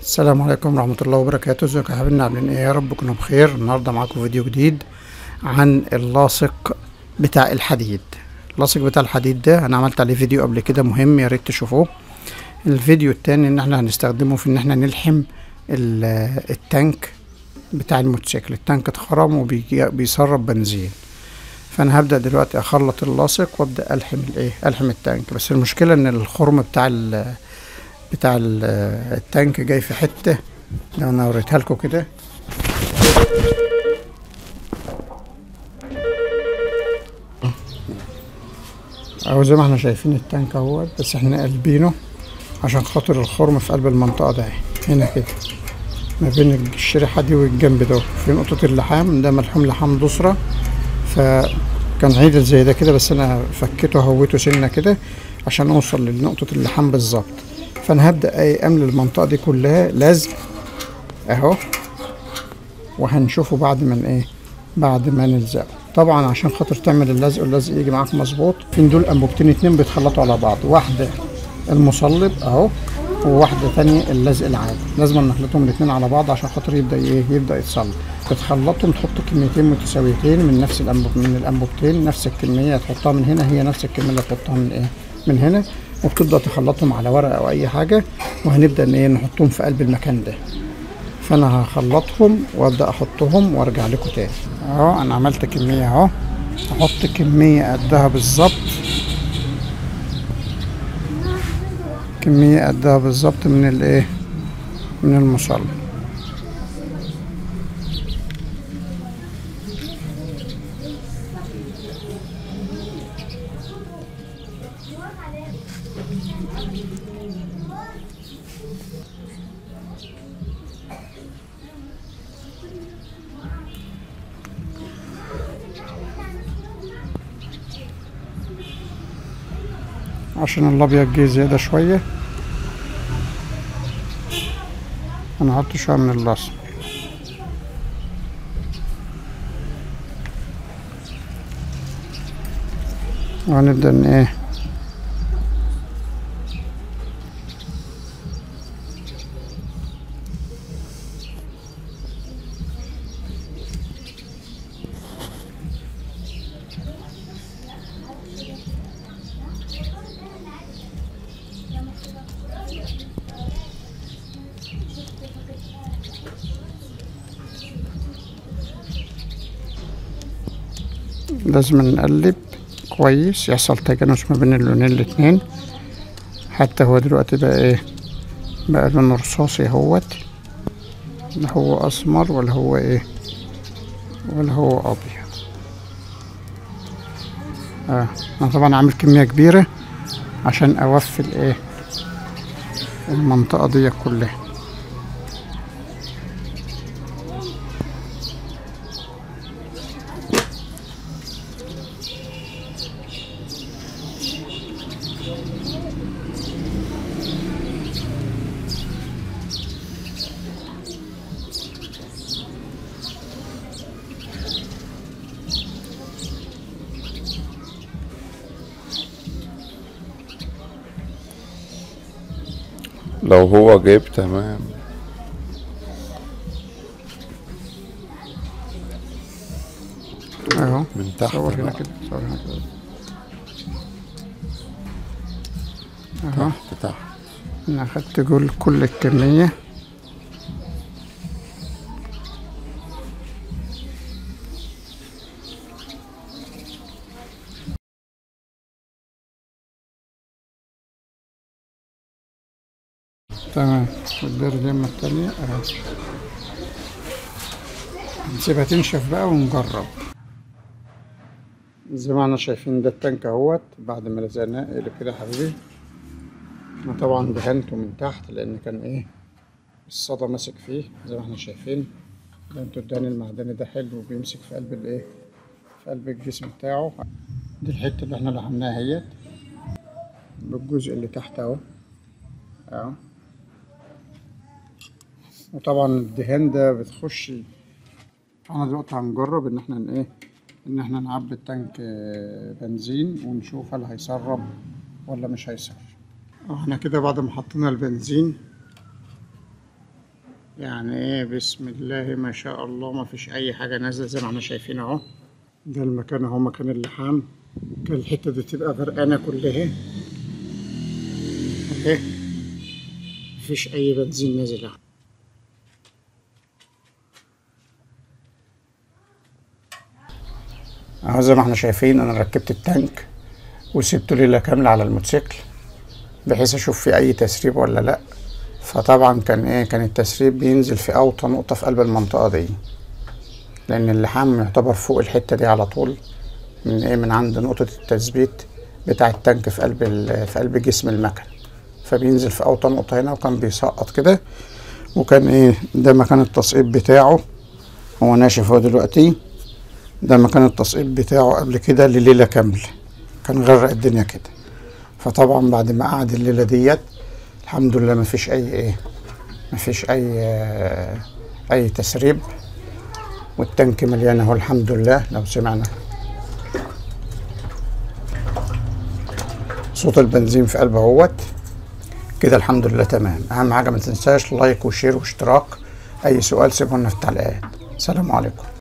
السلام عليكم ورحمة الله وبركاته ازيكم يا حبايبنا عاملين ايه يا رب تكونوا بخير النهاردة معاكم فيديو جديد عن اللاصق بتاع الحديد اللاصق بتاع الحديد ده انا عملت عليه فيديو قبل كده مهم يا ريت تشوفوه الفيديو التاني ان احنا هنستخدمه في ان احنا نلحم ال- التانك بتاع الموتوسيكل التانك اتخرم وبيسرب بنزين فانا هبدا دلوقتي اخلط اللاصق وابدا الحم الايه الحم التانك بس المشكله ان الخرم بتاع ال بتاع ال- التانك جاي في حته لو انا وريتها لكم كده اهو زي ما احنا شايفين التانك اهو بس احنا قلبينه عشان خاطر الخرم في قلب المنطقه ده هنا كده ما بين الشريحه دي والجنب ده في نقطه اللحام ده ملحوم لحام ضسره فكان عيدل زي ده كده بس انا فكيته هويته سنه كده عشان اوصل لنقطه اللحام بالظبط فانا هبدا ايه املى المنطقه دي كلها لزق اهو وهنشوفه بعد ما ايه بعد ما نلزقه طبعا عشان خاطر تعمل اللزق واللزق يجي معاك مظبوط في دول انبوبتين اتنين بيتخلطوا على بعض واحده المصلب اهو وواحده تانية اللزق العادي لازم نخلطهم الاتنين على بعض عشان خاطر يبدا ايه يبدا يتصلب بتخلطهم تحط كميتين متساويتين من نفس الانبوب من الانبوبتين نفس الكميه تحطها من هنا هي نفس الكميه اللي تحطها من ايه من هنا وبتبدا تخلطهم على ورقه او اي حاجه وهنبدا ان ايه نحطهم في قلب المكان ده فانا هخلطهم وابدا احطهم وارجع لكم تاني اهو انا عملت كميه اهو احط كميه قدها بالظبط كميه قدها بالظبط من الايه من المصلب عشان الابيض جه زياده شويه انا هحط شويه من الاصل وهنبدا ان ايه لازم نقلب كويس يحصل تجانس ما بين اللونين الاتنين حتى هو دلوقتي بقى ايه بقى لون رصاصي اهوت لا هو اسمر ولا هو ايه ولا هو ابيض اه انا طبعا عامل كمية كبيرة عشان اوفي الايه المنطقة دي كلها لو هو جايب تمام اهو من تحت صور هنا بقى. كده صور هنا كده اهو تحت تحت انا اخدت جول كل الكمية تمام والدردمة التانية اهو نسيبها تنشف بقى ونجرب زي ما احنا شايفين ده التانك اهوت بعد ما لزقناه اقلب كده يا حبيبي انا طبعا دهنته من تحت لان كان ايه الصدى ماسك فيه زي ما احنا شايفين دهنته الدهان المعدني ده حلو وبيمسك في قلب الايه في قلب الجسم بتاعه دي الحته اللي احنا لحمناها اهيت بالجزء اللي تحت اهو اهو وطبعا الدهان ده بتخش انا دلوقتي هنجرب ان احنا ن- ايه ان احنا نعبي التانك آه، بنزين ونشوف هل هيسرب ولا مش هيسرب احنا كده بعد ما حطينا البنزين يعني ايه بسم الله ما شاء الله ما فيش اي حاجة نازلة زي ما احنا شايفين اهو ده المكان اهو مكان اللحام كان الحتة دي تبقى غرقانة كلها اهي مفيش اي بنزين نازل اهو اهو زي ما احنا شايفين انا ركبت التانك وسبته ليلة كاملة على الموتوسيكل بحيث اشوف في اي تسريب ولا لا فطبعا كان ايه كان التسريب بينزل في اوطى نقطة في قلب المنطقة دي لان اللحام يعتبر فوق الحتة دي على طول من ايه من عند نقطة التثبيت بتاع التانك في قلب ال- في قلب جسم المكن فبينزل في اوطى نقطة هنا وكان بيسقط كده وكان ايه ده مكان التسقيط بتاعه هو ناشف هو دلوقتي ده مكان التسقيط بتاعه قبل كده لليلة كاملة كان غرق الدنيا كده فطبعا بعد ما قعد الليلة ديت الحمد لله مفيش أي إيه مفيش أي آه، أي تسريب والتانك مليان أهو الحمد لله لو سمعنا صوت البنزين في قلبه اهوت كده الحمد لله تمام أهم حاجة ما تنساش لايك وشير واشتراك أي سؤال سيبه لنا في التعليقات سلام عليكم